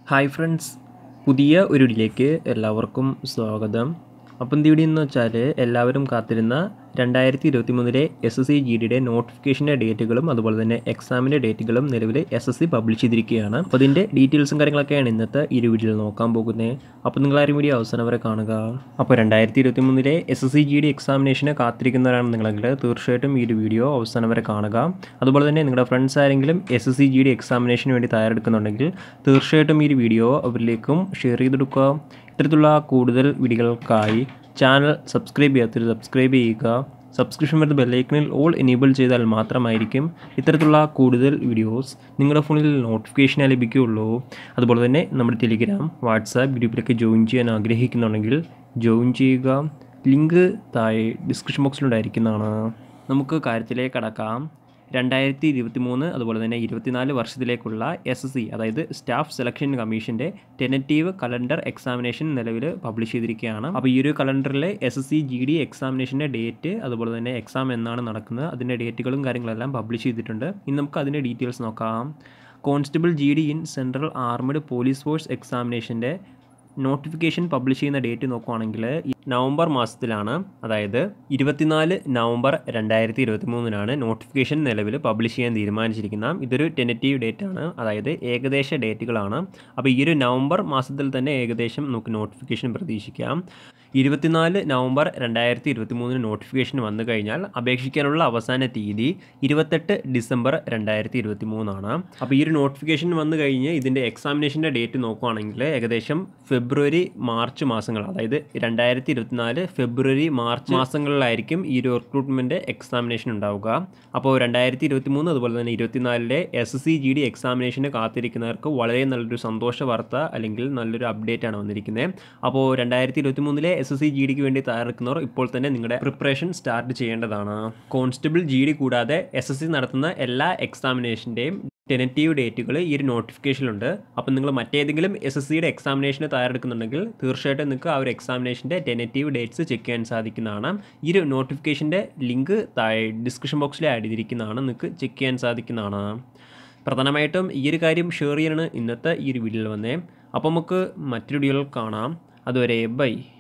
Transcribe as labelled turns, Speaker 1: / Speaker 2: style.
Speaker 1: hi friends പുതിയ ഒരു വീഡിയോയിലേക്ക് എല്ലാവർക്കും സ്വാഗതം അപ്പം എന്ത് വീഡിയോ എന്ന് വെച്ചാൽ എല്ലാവരും കാത്തിരുന്ന രണ്ടായിരത്തി ഇരുപത്തി മൂന്നിലെ എസ് എസ് സി ജി ഡിയുടെ നോട്ടിഫിക്കേഷൻ്റെ ഡേറ്റുകളും അതുപോലെ തന്നെ എക്സാമിൻ്റെ ഡേറ്റുകളും നിലവിൽ എസ് എസ് സി പബ്ലിഷ് ചെയ്തിരിക്കുകയാണ് അപ്പോൾ ഇതിൻ്റെ ഡീറ്റെയിൽസും കാര്യങ്ങളൊക്കെയാണ് ഇന്നത്തെ ഈ ഒരു വീഡിയോയിൽ നോക്കാൻ പോകുന്നത് അപ്പോൾ നിങ്ങളാരും വീഡിയോ അവസാനം വരെ കാണുക അപ്പോൾ രണ്ടായിരത്തി ഇരുപത്തി മൂന്നിലെ S S C G D എക്സാമിനേഷന് കാത്തിരിക്കുന്നവരാണ് നിങ്ങളെങ്കിൽ തീർച്ചയായിട്ടും ഈ ഒരു വീഡിയോ അവസാനം വരെ കാണുക അതുപോലെ തന്നെ നിങ്ങളുടെ ഫ്രണ്ട്സ് ആരെങ്കിലും S S C G D എക്സാമിനേഷന് വേണ്ടി തയ്യാറെടുക്കുന്നുണ്ടെങ്കിൽ തീർച്ചയായിട്ടും ഈ ഒരു വീഡിയോ അവരിലേക്കും ഷെയർ ചെയ്തെടുക്കുക ഇത്തരത്തിലുള്ള കൂടുതൽ വീഡിയോകൾക്കായി ചാനൽ സബ്സ്ക്രൈബ് ചെയ്യാത്തവർ സബ്സ്ക്രൈബ് ചെയ്യുക സബ്സ്ക്രിപ്ഷൻ വരുന്ന ബെല്ലൈക്കണിൽ ഓൾ എനേബിൾ ചെയ്താൽ മാത്രമായിരിക്കും ഇത്തരത്തിലുള്ള കൂടുതൽ വീഡിയോസ് നിങ്ങളുടെ ഫോണിൽ നോട്ടിഫിക്കേഷനായി ലഭിക്കുകയുള്ളൂ അതുപോലെ തന്നെ നമ്മുടെ ടെലിഗ്രാം വാട്സാപ്പ് ഗ്രൂപ്പിലൊക്കെ ജോയിൻ ചെയ്യാൻ ആഗ്രഹിക്കുന്നുണ്ടെങ്കിൽ ജോയിൻ ചെയ്യുക ലിങ്ക് താഴെ ഡിസ്ക്രിപ്ഷൻ ബോക്സിലുണ്ടായിരിക്കുന്നതാണ് നമുക്ക് കാര്യത്തിലേക്ക് കടക്കാം രണ്ടായിരത്തി ഇരുപത്തി മൂന്ന് അതുപോലെ തന്നെ ഇരുപത്തിനാല് വർഷത്തിലേക്കുള്ള എസ് എസ് സി അതായത് സ്റ്റാഫ് സെലക്ഷൻ കമ്മീഷൻ്റെ ടെനറ്റീവ് കലണ്ടർ എക്സാമിനേഷൻ നിലവിൽ പബ്ലിഷ് ചെയ്തിരിക്കുകയാണ് അപ്പോൾ ഈ ഒരു കലണ്ടറിൽ S S C G D എക്സാമിനേഷൻ്റെ ഡേറ്റ് അതുപോലെ തന്നെ എക്സാം എന്നാണ് നടക്കുന്നത് അതിൻ്റെ ഡേറ്റുകളും കാര്യങ്ങളെല്ലാം പബ്ലിഷ് ചെയ്തിട്ടുണ്ട് ഇനി നമുക്ക് അതിൻ്റെ ഡീറ്റെയിൽസ് നോക്കാം constable G D in central armed police force എക്സാമിനേഷൻ്റെ നോട്ടിഫിക്കേഷൻ പബ്ലിഷ് ചെയ്യുന്ന ഡേറ്റ് നോക്കുവാണെങ്കിൽ ഈ നവംബർ മാസത്തിലാണ് അതായത് ഇരുപത്തിനാല് നവംബർ രണ്ടായിരത്തി ഇരുപത്തി മൂന്നിനാണ് നോട്ടിഫിക്കേഷൻ നിലവിൽ പബ്ലിഷ് ചെയ്യാൻ തീരുമാനിച്ചിരിക്കുന്നത് ഇതൊരു ടെനറ്റീവ് ഡേറ്റ് ആണ് അതായത് ഏകദേശ ഡേറ്റുകളാണ് അപ്പോൾ ഈ ഒരു നവംബർ മാസത്തിൽ തന്നെ ഏകദേശം നമുക്ക് നോട്ടിഫിക്കേഷൻ പ്രതീക്ഷിക്കാം ഇരുപത്തിനാല് നവംബർ രണ്ടായിരത്തി ഇരുപത്തി മൂന്നിന് നോട്ടിഫിക്കേഷൻ വന്നു കഴിഞ്ഞാൽ അപേക്ഷിക്കാനുള്ള അവസാന തീയതി ഇരുപത്തെട്ട് ഡിസംബർ രണ്ടായിരത്തി ഇരുപത്തി മൂന്നാണ് അപ്പോൾ ഈ ഒരു നോട്ടിഫിക്കേഷൻ വന്നു കഴിഞ്ഞ് ഇതിൻ്റെ എക്സാമിനേഷൻ്റെ ഡേറ്റ് നോക്കുവാണെങ്കിൽ ഏകദേശം ഫെബ്രുവരി മാർച്ച് മാസങ്ങൾ അതായത് രണ്ടായിരത്തി ഇരുപത്തിനാല് ഫെബ്രുവരി മാർച്ച് മാസങ്ങളിലായിരിക്കും ഈ ഒരു റിക്രൂട്ട്മെൻറ്റ് എക്സാമിനേഷൻ ഉണ്ടാവുക അപ്പോൾ രണ്ടായിരത്തി ഇരുപത്തി മൂന്ന് അതുപോലെ തന്നെ ഇരുപത്തിനാലിലെ S S C G D എക്സാമിനേഷന് കാത്തിരിക്കുന്നവർക്ക് വളരെ നല്ലൊരു സന്തോഷ വാർത്ത അല്ലെങ്കിൽ നല്ലൊരു അപ്ഡേറ്റ് ആണ് വന്നിരിക്കുന്നത് അപ്പോൾ രണ്ടായിരത്തി ഇരുപത്തി മൂന്നിലെ എസ് എസ് സി ജി ഡിക്ക് വേണ്ടി തയ്യാറെടുക്കുന്നവർ ഇപ്പോൾ തന്നെ നിങ്ങളുടെ പ്രിപ്പറേഷൻ സ്റ്റാർട്ട് ചെയ്യേണ്ടതാണ് കോൺസ്റ്റബിൾ ജി ഡി കൂടാതെ എസ് എസ് സി നടത്തുന്ന എല്ലാ എക്സാമിനേഷൻ്റെയും ടെനറ്റീവ് ഡേറ്റുകൾ ഈ ഒരു നോട്ടിഫിക്കേഷനിലുണ്ട് അപ്പോൾ നിങ്ങൾ മറ്റേതെങ്കിലും എസ് എസ് സിയുടെ എക്സാമിനേഷന് തയ്യാറെടുക്കുന്നുണ്ടെങ്കിൽ തീർച്ചയായിട്ടും നിങ്ങൾക്ക് ആ ഒരു എക്സാമിനേഷൻ്റെ ടെനറ്റീവ് ഡേറ്റ്സ് ചെക്ക് ചെയ്യാൻ സാധിക്കുന്നതാണ് ഈ ഒരു നോട്ടിഫിക്കേഷൻ്റെ ലിങ്ക് താഴെ ഡിസ്ക്രിപ്ഷൻ ബോക്സിൽ ആഡ് ചെയ്തിരിക്കുന്നതാണ് നിങ്ങൾക്ക് ചെക്ക് ചെയ്യാൻ സാധിക്കുന്നതാണ് പ്രധാനമായിട്ടും ഈ ഒരു കാര്യം ഷെയർ ചെയ്യാനാണ് ഇന്നത്തെ ഈ ഒരു വീഡിയോയിൽ വന്നേ അപ്പോൾ നമുക്ക് മറ്റൊരു വീഡിയോയിൽ കാണാം അതുവരെ ബൈ